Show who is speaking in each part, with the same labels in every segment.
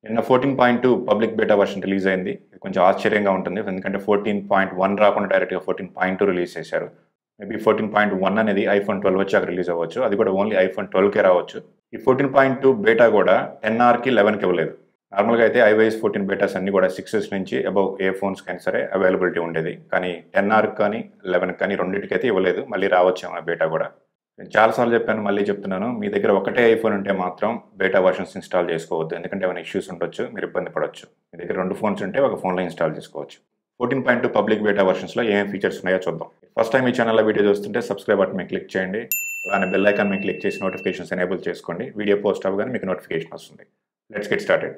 Speaker 1: నిన్న fourteen point two public beta version release అయింది ఇది కొంచెం ఆశ్చర్యంగా ఉంటుంది ఎందుకంటే ఫోర్టీన్ పాయింట్ వన్ రాకుండా డైరెక్ట్గా ఫోర్టీన్ పాయింట్ టూ రిలీజ్ చేశారు మేబీ ఫోర్టీన్ పాయింట్ వన్ అనేది ఐఫోన్ ట్వెల్వ్ వచ్చాక రిలీజ్ అవ్వచ్చు అది కూడా ఓన్లీ ఐఫోన్ ట్వెల్వ్కే రావచ్చు ఈ ఫోర్టీన్ పాయింట్ టూ బేటా కూడా టెన్ఆర్కి లెవెన్కి ఇవ్వలేదు నార్మల్గా అయితే ఐవైఎస్ ఫోర్టీన్ బేటాస్ అన్ని కూడా సిక్సెస్ నుంచి అబౌవ్ ఏ ఫోన్స్ కానీ సరే అవైలబిలిటీ ఉండేది కానీ టెన్ఆర్ కానీ లెవెన్ కానీ రెండింటికి అయితే ఇవ్వలేదు మళ్ళీ రావచ్చు ఆ బేటా కూడా నేను చాలాసార్లు చెప్పాను మళ్ళీ చెప్తున్నాను మీ దగ్గర ఒకటే ఐఫోన్ ఉంటే మాత్రం బేటా వర్షన్స్ ఇన్స్టాల్ చేసుకోవద్దు ఎందుకంటే ఏమైనా ఇష్యూస్ ఉండొచ్చు మీరు ఇబ్బంది పడవచ్చు మీ దగ్గర రెండు ఫోన్స్ ఉంటే ఒక ఫోన్లో ఇన్స్టాల్ చేసుకోవచ్చు fourteen point two public beta వర్షన్స్లో ఏమేమి ఫీచర్స్ ఉన్నాయో చూద్దాం ఫస్ట్ టైం ఈ ఛానల్లో వీడియో చూస్తుంటే సబ్స్క్రైబ్ బటన్ మీద క్లిక్ చేయండి అలానే బెల్ ఐకాన్ మీద క్లిక్ చేసి నోటిఫికేషన్స్ ఎనేబుల్ చేసుకోండి వీడియో పోస్ట్ అవ్వగానే మీకు నోటిఫికేషన్ వస్తుంది let's get started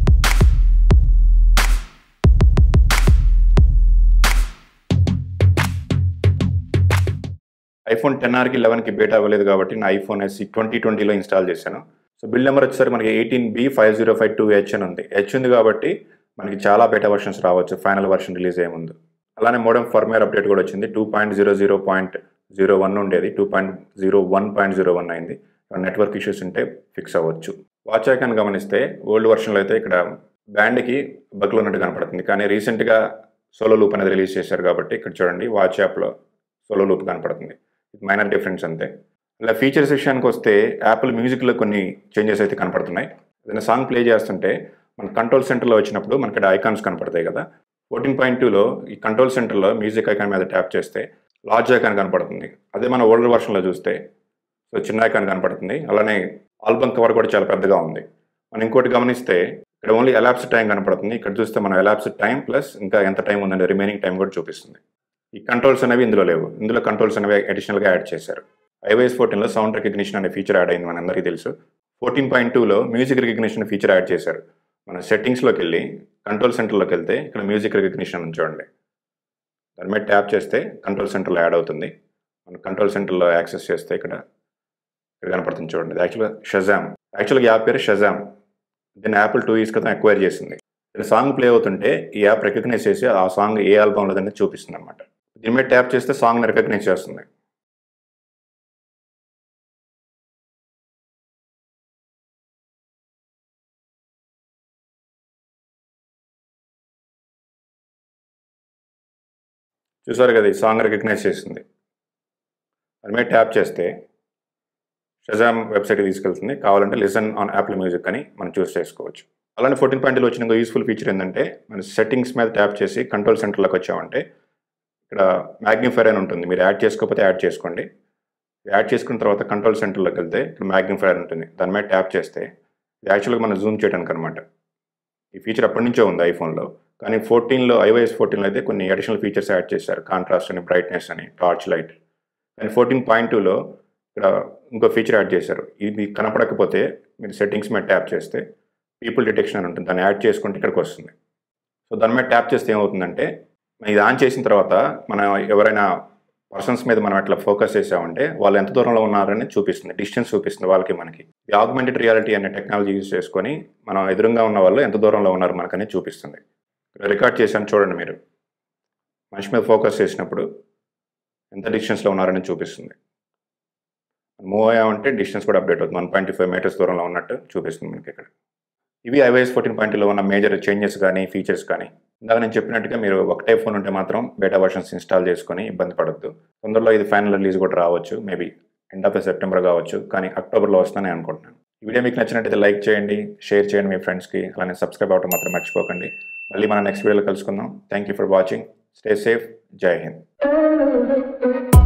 Speaker 1: iPhone ten ఆర్కి లెవెన్కి బేటా అవ్వలేదు కాబట్టి నా ఐఫోన్ ఎస్సీ ట్వంటీ ట్వంటీలో ఇన్స్టాల్ చేశాను సో బిల్ నెంబర్ వచ్చేసరికి మనకి eighteen B five zero five two H అని ఉంది హెచ్ ఉంది కాబట్టి మనకి చాలా బేటా వర్షన్స్ రావచ్చు ఫైనల్ వర్షన్ రిలీజ్ అయ్యే ముందు అలానే మోడమ్ ఫర్మేర్ అప్డేట్ కూడా వచ్చింది two point zero zero point zero one ఉండేది two point zero one point zero one అయింది నెట్వర్క్ ఇష్యూస్ ఉంటే ఫిక్స్ అవ్వచ్చు వాచ్ ఐకాన్ గమనిస్తే ఓల్డ్ వర్షన్లో అయితే ఇక్కడ బ్యాండ్కి బగ్లు ఉన్నట్టు కనపడుతుంది కానీ రీసెంట్గా సోలో లూప్ అనేది రిలీజ్ చేశారు కాబట్టి ఇక్కడ చూడండి వాచ్ యాప్లో సోలో లూప్ కనపడుతుంది మైనర్ డిఫరెన్స్ అంతే ఇలా ఫీచర్స్ విషయానికి వస్తే యాపిల్ మ్యూజిక్లో కొన్ని చేంజెస్ అయితే కనపడుతున్నాయి ఏదైనా సాంగ్ ప్లే చేస్తుంటే మన కంట్రోల్ సెంటర్లో వచ్చినప్పుడు మనకి ఇక్కడ ఐకాన్స్ కనపడతాయి కదా ఫోర్టీన్ పాయింట్ టూలో ఈ కంట్రోల్ సెంటర్లో మ్యూజిక్ ఐకాన్ మీద ట్యాప్ చేస్తే లార్జ్ ఐకాన్ కనపడుతుంది అదే మన ఓల్డ్ వర్షన్లో చూస్తే సో చిన్న ఐకాన్ కనపడుతుంది అలానే ఆల్బమ్ కవర్ కూడా చాలా పెద్దగా ఉంది మనం ఇంకోటి గమనిస్తే ఇక్కడ ఓన్లీ ఎలాప్స్ టైం కనపడుతుంది ఇక్కడ చూస్తే మనం ఎలాప్స్ టైం ప్లస్ ఇంకా ఎంత టైం ఉందండి రిమైనింగ్ టైం కూడా చూపిస్తుంది ఈ కంట్రోల్స్ అనేవి ఇందులో లేవు ఇందులో కంట్రోల్స్ అనేవి అడిషనల్గా యాడ్ చేశారు ఐవైఎస్ ఫోర్టీన్లో సౌండ్ రికగ్నిషన్ అనే ఫీచర్ యాడ్ అయింది మనందరికీ తెలుసు ఫోర్టీన్ పాయింట్ టూలో మ్యూజిక్ రికగ్నిషన్ ఫీచర్ యాడ్ చేశారు మన సెట్టింగ్స్లోకి వెళ్ళి కంట్రోల్ సెంటర్లోకి వెళ్తే ఇక్కడ మ్యూజిక్ రికగ్నిషన్ అని చూడండి దాని మీద ట్యాప్ చేస్తే కంట్రోల్ సెంటర్లో యాడ్ అవుతుంది మన కంట్రోల్ సెంటర్లో యాక్సెస్ చేస్తే ఇక్కడ ఇక్కడ కనపడుతుంది చూడండి ఇది యాక్చువల్గా షజామ్ యాక్చువల్గా యాప్ పేరు షజామ్ దీన్ని యాపిల్ టూ ఇయర్స్ క్రితం ఎక్వైర్ చేసింది ఇక్కడ సాంగ్ ప్లే అవుతుంటే ఈ యాప్ రికగ్నైజ్ చేసి ఆ సాంగ్ ఏ ఆల్బమ్లో అనేది చూపిస్తుంది అనమాట దీని మీద ట్యాప్ చేస్తే సాంగ్ని రికగ్నైజ్ చేస్తుంది చూసారు కదా ఈ సాంగ్ రికగ్నైజ్ చేసింది దాని మీద ట్యాప్ చేస్తే షజామ్ వెబ్సైట్కి తీసుకెళ్తుంది కావాలంటే లిసన్ ఆన్ యాప్ల్ మ్యూజిక్ అని మనం చూస్ చేసుకోవచ్చు అలానే ఫోర్టీన్ పాయింట్లో వచ్చిన ఇంకో యూస్ఫుల్ ఫీచర్ ఏంటంటే మన సెట్టింగ్స్ మీద ట్యాప్ చేసి కంట్రోల్ సెంటర్లోకి వచ్చామంటే ఇక్కడ మ్యాగ్నిఫైర్ అని ఉంటుంది మీరు యాడ్ చేసుకోకపోతే యాడ్ చేసుకోండి యాడ్ చేసుకున్న తర్వాత కంట్రోల్ సెంటర్లోకి వెళ్తే ఇక్కడ మ్యాగ్నిఫైర్ ఉంటుంది దాని మీద ట్యాప్ చేస్తే ఇది యాక్చువల్గా మనం జూమ్ చేయడానికి అనమాట ఈ ఫీచర్ అప్పటి నుంచో ఉంది ఐఫోన్లో కానీ ఫోర్టీన్లో ఐవైఎస్ ఫోర్టీన్లో అయితే కొన్ని అడిషనల్ ఫీచర్స్ యాడ్ చేశారు కాంట్రాస్ట్ అని బ్రైట్నెస్ అని టార్చ్ లైట్ కానీ ఫోర్టీన్ పాయింట్ టూలో ఇక్కడ ఇంకో ఫీచర్ యాడ్ చేశారు ఇది కనపడకపోతే మీరు సెట్టింగ్స్ మీద ట్యాప్ చేస్తే పీపుల్ డిటెక్షన్ అని ఉంటుంది దాన్ని యాడ్ చేసుకుంటే ఇక్కడికి వస్తుంది సో దాని మీద ట్యాప్ చేస్తే ఏమవుతుందంటే ఇది ఆన్ చేసిన తర్వాత మనం ఎవరైనా పర్సన్స్ మీద మనం అట్లా ఫోకస్ చేసామంటే వాళ్ళు ఎంత దూరంలో ఉన్నారని చూపిస్తుంది డిస్టెన్స్ చూపిస్తుంది వాళ్ళకి మనకి ఈ ఆగ్మెంటెడ్ రియాలిటీ అనే టెక్నాలజీ యూజ్ చేసుకొని మనం ఎదురుగా ఉన్న వాళ్ళు ఎంత దూరంలో ఉన్నారు మనకని చూపిస్తుంది రికార్డ్ చేశాను చూడండి మీరు మనిషి మీద ఫోకస్ చేసినప్పుడు ఎంత డిస్టెన్స్లో ఉన్నారని చూపిస్తుంది మూవ్ అయ్యామంటే డిస్టెన్స్ కూడా అప్డేట్ అవుతుంది వన్ పాయింట్ ఫైవ్ మీటర్స్ దూరంలో ఉన్నట్టు చూపిస్తుంది మనకి ఇక్కడ ఇవి ఐవైఎస్ ఫోర్టీన్ పాయింట్లో ఉన్న మేజర్ చేంజెస్ కానీ ఫీచర్స్ కానీ ఇందాక నేను చెప్పినట్టుగా మీరు ఒకటే ఫోన్ ఉంటే మాత్రం బేటా వర్షన్స్ ఇన్స్టాల్ చేసుకొని ఇబ్బంది పడద్దు తొందరలో ఇది ఫైనల్ రిలీజ్ కూడా రావచ్చు మేబీ ఎండ్ ఆఫ్ సెప్టెంబర్ కావచ్చు కానీ అక్టోబర్లో వస్తుందని అనుకుంటున్నాను ఈ వీడియో మీకు నచ్చినట్టయితే లైక్ చేయండి షేర్ చేయండి మీ ఫ్రెండ్స్కి అలానే సబ్స్క్రైబ్ అవ్వడం మాత్రం మర్చిపోకండి మళ్ళీ మనం నెక్స్ట్ వీడియోలో కలుసుకుందాం thank you for watching stay safe Jai Hind